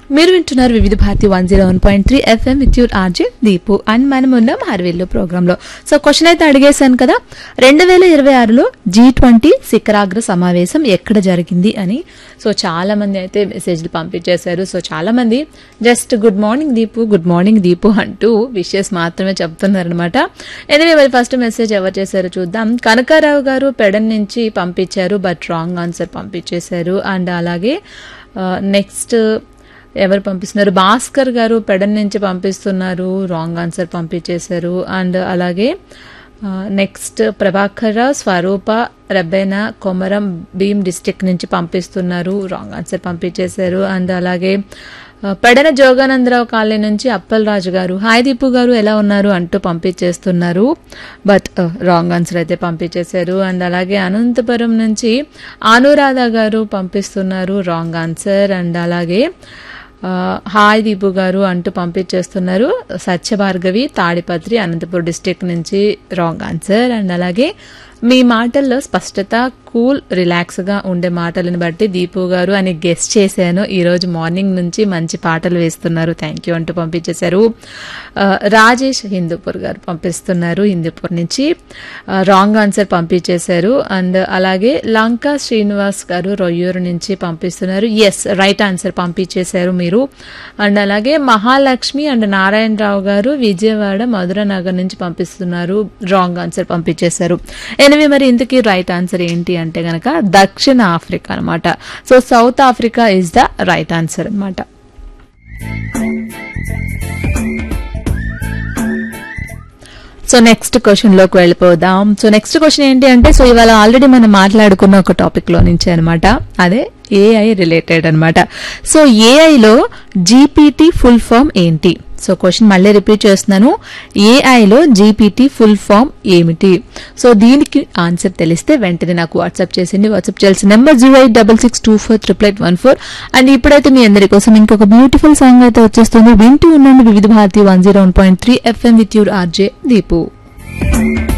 మీరు వింటున్నారు Vividh Bharati one zero one point three FM with your RJ Deepu and మనం ఉన్నాం హర్విల్లు ప్రోగ్రామ్ లో సో క్వశ్చన్ అయితే అడిగేశాను కదా రెండు వేల ఇరవై ఆరులో జీ ట్వంటీ శిఖరాగ్ర సమావేశం ఎక్కడ జరిగింది అని సో చాలా మంది అయితే మెసేజ్లు పంపించేశారు సో చాలా మంది just good morning Deepu good morning Deepu అంటూ విషెస్ మాత్రమే చెప్తున్నారు అనమాట ఎనివే మరి ఫస్ట్ మెసేజ్ ఎవరు చేశారో చూద్దాం కనకారావు గారు పెడన్ నుంచి పంపించారు బట్ రాంగ్ ఆన్సర్ పంపించేశారు అండ్ అలాగే నెక్స్ట్ ఎవరు పంపిస్తున్నారు భాస్కర్ గారు పెడన్ నుంచి పంపిస్తున్నారు రాంగ్ ఆన్సర్ పంపించేశారు అండ్ అలాగే నెక్స్ట్ ప్రభాకర స్వరూప రబ్బేన కొమరం భీమ్ డిస్టిక్ నుంచి పంపిస్తున్నారు రాంగ్ ఆన్సర్ పంపించేశారు అండ్ అలాగే ఆ, పెడన జోగానందరావు కాలనీ నుంచి అప్పల్ రాజు గారు హాయ్ దీపు గారు ఎలా ఉన్నారు అంటూ పంపించేస్తున్నారు బట్ రాంగ్ ఆన్సర్ అయితే పంపించేశారు అండ్ అలాగే అనంతపురం నుంచి అనురాధ గారు పంపిస్తున్నారు రాంగ్ ఆన్సర్ అండ్ అలాగే ఆ, హాయ్ దీపు గారు అంటూ పంపించేస్తున్నారు సత్యభార్గవి తాడిపత్రి అనంతపురం డిస్టిక్ నుంచి రాంగ్ ఆన్సర్ అండ్ అలాగే మీ మాటల్లో స్పష్టత కూల్ రిలాక్స్ గా ఉండే మాటలను బట్టి దీపు గారు అని గెస్ట్ చేశాను ఈ రోజు మార్నింగ్ నుంచి మంచి పాటలు వేస్తున్నారు థ్యాంక్ యూ అంటూ పంపించేశారు ఆ, రాజేష్ హిందూపూర్ గారు పంపిస్తున్నారు హిందూపూర్ నుంచి రాంగ్ ఆన్సర్ పంపించేశారు అండ్ అలాగే లంకా శ్రీనివాస్ గారు రొయ్యూరు నుంచి పంపిస్తున్నారు ఎస్ రైట్ ఆన్సర్ పంపించేశారు మీరు అండ్ అలాగే మహాలక్ష్మి అండ్ నారాయణరావు గారు విజయవాడ మధుర నగర్ నుంచి పంపిస్తున్నారు రాంగ్ ఆన్సర్ పంపించేశారు ఎనివే మరి ఇంతకీ రైట్ ఆన్సర్ ఏంటి అంటే గనక దక్షిణ ఆఫ్రికా అన్నమాట so south Africa is the right answer అన్నమాట సో నెక్స్ట్ క్వశ్చన్ లోకి వెళ్ళిపోదాం సో నెక్స్ట్ క్వశ్చన్ ఏంటి అంటే సో ఇవాళ ఆల్రెడీ మనం మాట్లాడుకున్న ఒక టాపిక్ లో నుంచి అనమాట అదే ఏఐ రిలేటెడ్ అన్నమాట సో ఏఐలో జీపీటీ ఫుల్ ఫామ్ ఏంటి సో క్వశ్చన్ మళ్ళీ రిపీట్ చేస్తున్నాను ఏఐలో జీపీటీ ఫుల్ ఫామ్ ఏమిటి సో దీనికి ఆన్సర్ తెలిస్తే వెంటనే నాకు వాట్సాప్ చేసింది వాట్సాప్ చేయాల్సిన number zero eight double six two four triple eight one four and ఇప్పుడైతే మీ అందరి కోసం ఇంకొక బ్యూటిఫుల్ సాంగ్ అయితే వచ్చేస్తుంది వింటూ ఉండండి Vividh Bharati one zero one point three FM with your RJ Deepu